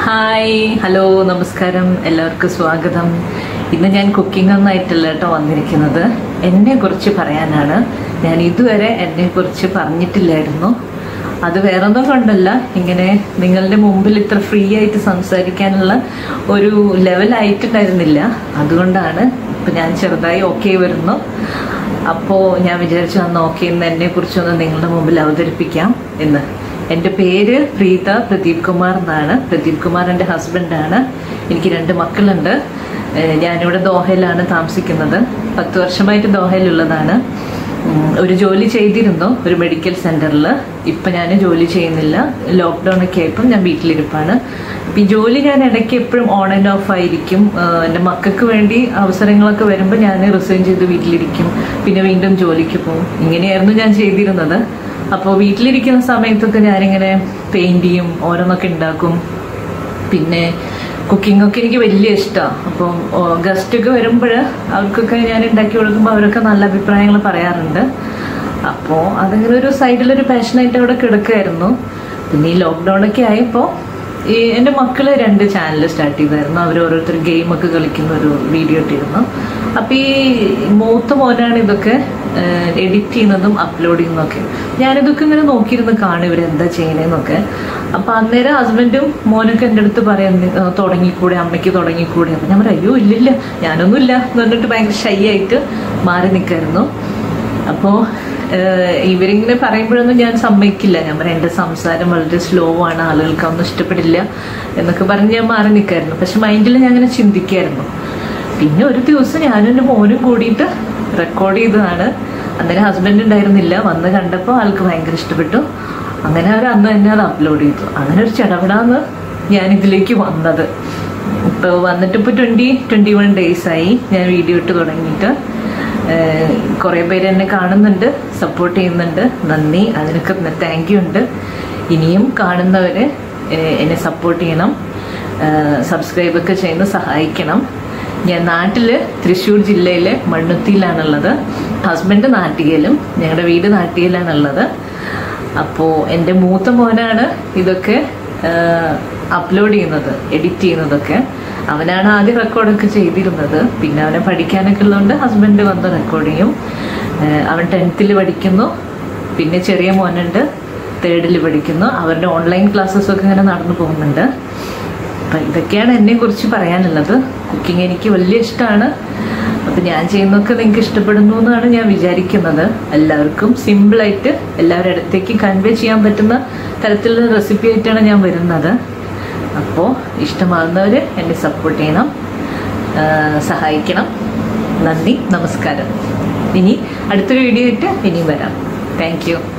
hi hello നമസ്കാരം എല്ലാവർക്കും സ്വാഗതം ഇന്ന് ഞാൻ കുക്കിംഗ് ഒന്നായിട്ടല്ല കേട്ടോ വന്നിരിക്കുന്നത് എന്നെ കുറിച്ച് പറയാനാണ് ഞാൻ ഇതുവരെ എന്നെ കുറിച്ച് പറഞ്ഞിട്ടില്ലായിരുന്നു അത് വേറൊന്നും കൊണ്ടല്ല ഇങ്ങനെ നിങ്ങളുടെ മുമ്പിൽ ഇത്ര ഫ്രീ ആയിട്ട് സംസാരിക്കാനുള്ള ഒരു ലെവലായിട്ടുണ്ടായിരുന്നില്ല അതുകൊണ്ടാണ് ഇപ്പം ഞാൻ ചെറുതായി ഓക്കെ വരുന്നു അപ്പോൾ ഞാൻ വിചാരിച്ചു അന്ന് ഓക്കെ ഇന്ന് എന്നെ കുറിച്ചൊന്ന് നിങ്ങളുടെ മുമ്പിൽ അവതരിപ്പിക്കാം എന്ന് എൻ്റെ പേര് പ്രീത പ്രദീപ് കുമാർ എന്നാണ് പ്രദീപ് കുമാർ എൻ്റെ ഹസ്ബൻഡാണ് എനിക്ക് രണ്ട് മക്കളുണ്ട് ഏഹ് ഞാനിവിടെ ദോഹയിലാണ് താമസിക്കുന്നത് പത്ത് വർഷമായിട്ട് ദോഹയിലുള്ളതാണ് ഉം, ഒരു ജോലി ചെയ്തിരുന്നു ഒരു മെഡിക്കൽ സെന്ററിൽ ഇപ്പം ഞാൻ ജോലി ചെയ്യുന്നില്ല ലോക്ക്ഡൗൺ ഒക്കെ ആയപ്പോൾ ഞാൻ വീട്ടിലിരിപ്പാണ് അപ്പം ഈ ജോലി ഞാൻ ഇടയ്ക്ക് എപ്പോഴും ഓൺ ആൻഡ് ഓഫ് ആയിരിക്കും ആഹ് എൻ്റെ മക്കൾക്ക് വേണ്ടി അവസരങ്ങളൊക്കെ വരുമ്പോൾ ഞാൻ റിസൈൻ ചെയ്ത് വീട്ടിലിരിക്കും പിന്നെ വീണ്ടും ജോലിക്ക് പോകും ഇങ്ങനെയായിരുന്നു ഞാൻ ചെയ്തിരുന്നത് അപ്പോൾ വീട്ടിലിരിക്കുന്ന സമയത്തൊക്കെ ഞാനിങ്ങനെ പെയിന്റ് ചെയ്യും ഓരോന്നൊക്കെ ഉണ്ടാക്കും പിന്നെ കുക്കിംഗ് ഒക്കെ എനിക്ക് വലിയ ഇഷ്ടമാണ് അപ്പം ഗസ്റ്റ് ഒക്കെ വരുമ്പോൾ അവർക്കൊക്കെ ഞാൻ ഉണ്ടാക്കി കൊടുക്കുമ്പോൾ അവരൊക്കെ നല്ല അഭിപ്രായങ്ങൾ പറയാറുണ്ട് അപ്പോൾ അതിങ്ങനെ ഒരു സൈഡിലൊരു പാഷനായിട്ട് അവിടെ കിടക്കുമായിരുന്നു പിന്നെ ഈ ലോക്ക്ഡൗൺ ഒക്കെ ആയപ്പോൾ ഈ എൻ്റെ മക്കള് രണ്ട് ചാനൽ സ്റ്റാർട്ട് ചെയ്തായിരുന്നു അവർ ഓരോരുത്തർ ഗെയിമൊക്കെ കളിക്കുന്ന ഒരു വീഡിയോ ഇട്ടിരുന്നു അപ്പം ഈ മൂത്ത മോനാണ് ഇതൊക്കെ എഡിറ്റ് ചെയ്യുന്നതും അപ്ലോഡ് ചെയ്യുന്നതൊക്കെ ഞാനിതൊക്കെ ഇങ്ങനെ നോക്കിയിരുന്ന് കാണും ഇവരെന്താ ചെയ്യണേന്നൊക്കെ അപ്പം അന്നേരം ഹസ്ബൻഡും മോനൊക്കെ എൻ്റെ അടുത്ത് പറയാൻ തുടങ്ങിക്കൂടെ അമ്മയ്ക്ക് തുടങ്ങിക്കൂടെ അപ്പം ഞാൻ പറയാം അയ്യോ ഇല്ലില്ല ഞാനൊന്നുമില്ല എന്ന് പറഞ്ഞിട്ട് ഭയങ്കര ഷൈ ആയിട്ട് മാറി നിൽക്കായിരുന്നു അപ്പോൾ ഇവരിങ്ങനെ പറയുമ്പോഴൊന്നും ഞാൻ സമ്മതിക്കില്ല ഞാൻ പറയാം എൻ്റെ സംസാരം വളരെ സ്ലോ ആണ് ആളുകൾക്ക് ഒന്നും ഇഷ്ടപ്പെടില്ല എന്നൊക്കെ പറഞ്ഞ് ഞാൻ മാറി നിൽക്കായിരുന്നു പക്ഷെ മൈൻഡിൽ ഞാൻ അങ്ങനെ ചിന്തിക്കായിരുന്നു പിന്നെ ഒരു ദിവസം ഞാനും എൻ്റെ മോനും കൂടിയിട്ട് റെക്കോർഡ് ചെയ്തതാണ് അന്നേരം ഹസ്ബൻഡ് ഉണ്ടായിരുന്നില്ല വന്ന് കണ്ടപ്പോൾ ആൾക്ക് ഭയങ്കര ഇഷ്ടപ്പെട്ടു അങ്ങനെ അവർ അന്ന് തന്നെ അത് അപ്ലോഡ് ചെയ്തു അങ്ങനെ ഒരു ചടപടാന്ന് ഞാൻ ഇതിലേക്ക് വന്നത് ഇപ്പോൾ വന്നിട്ട് ഇപ്പോൾ ട്വൻറ്റി ട്വൻറ്റി വൺ ഡേയ്സ് ആയി ഞാൻ വീഡിയോ ഇട്ട് തുടങ്ങിയിട്ട് കുറേ പേര് എന്നെ കാണുന്നുണ്ട് സപ്പോർട്ട് ചെയ്യുന്നുണ്ട് നന്ദി അതിനൊക്കെ താങ്ക് യു ഉണ്ട് ഇനിയും കാണുന്നവർ എന്നെ സപ്പോർട്ട് ചെയ്യണം സബ്സ്ക്രൈബ് ഒക്കെ ചെയ്ത് സഹായിക്കണം ഞാൻ നാട്ടിൽ തൃശ്ശൂർ ജില്ലയിലെ മണ്ണുത്തിയിലാണുള്ളത് ഹസ്ബൻഡ് നാട്ടികയിലും ഞങ്ങളുടെ വീട് നാട്ടികയിലാണുള്ളത് അപ്പോൾ എൻ്റെ മൂത്ത മോനാണ് ഇതൊക്കെ അപ്ലോഡ് ചെയ്യുന്നത് എഡിറ്റ് ചെയ്യുന്നതൊക്കെ അവനാണ് ആദ്യം റെക്കോർഡൊക്കെ ചെയ്തിരുന്നത് പിന്നെ അവനെ പഠിക്കാനൊക്കെ ഉള്ളതുകൊണ്ട് ഹസ്ബൻഡ് വന്ന് റെക്കോർഡ് ചെയ്യും ഏഹ് അവൻ ടെൻത്തിൽ പഠിക്കുന്നു പിന്നെ ചെറിയ മോനുണ്ട് തേർഡിൽ പഠിക്കുന്നു അവരുടെ ഓൺലൈൻ ക്ലാസ്സസ് ഒക്കെ ഇങ്ങനെ നടന്നു പോകുന്നുണ്ട് അപ്പം ഇതൊക്കെയാണ് എന്നെ കുറിച്ച് പറയാനുള്ളത് കുക്കിംഗ് എനിക്ക് വലിയ ഇഷ്ടമാണ് അപ്പം ഞാൻ ചെയ്യുന്നതൊക്കെ നിങ്ങൾക്ക് ഇഷ്ടപ്പെടുന്നു എന്നാണ് ഞാൻ വിചാരിക്കുന്നത് എല്ലാവർക്കും സിമ്പിളായിട്ട് എല്ലാവരുടെ അടുത്തേക്ക് കൺവേ ചെയ്യാൻ പറ്റുന്ന തരത്തിലുള്ള റെസിപ്പി ആയിട്ടാണ് ഞാൻ വരുന്നത് അപ്പോൾ ഇഷ്ടമാകുന്നവർ എന്നെ സപ്പോർട്ട് ചെയ്യണം ആ, സഹായിക്കണം നന്ദി നമസ്കാരം ഇനി അടുത്തൊരു വീഡിയോ ആയിട്ട് ഇനിയും വരാം താങ്ക് യു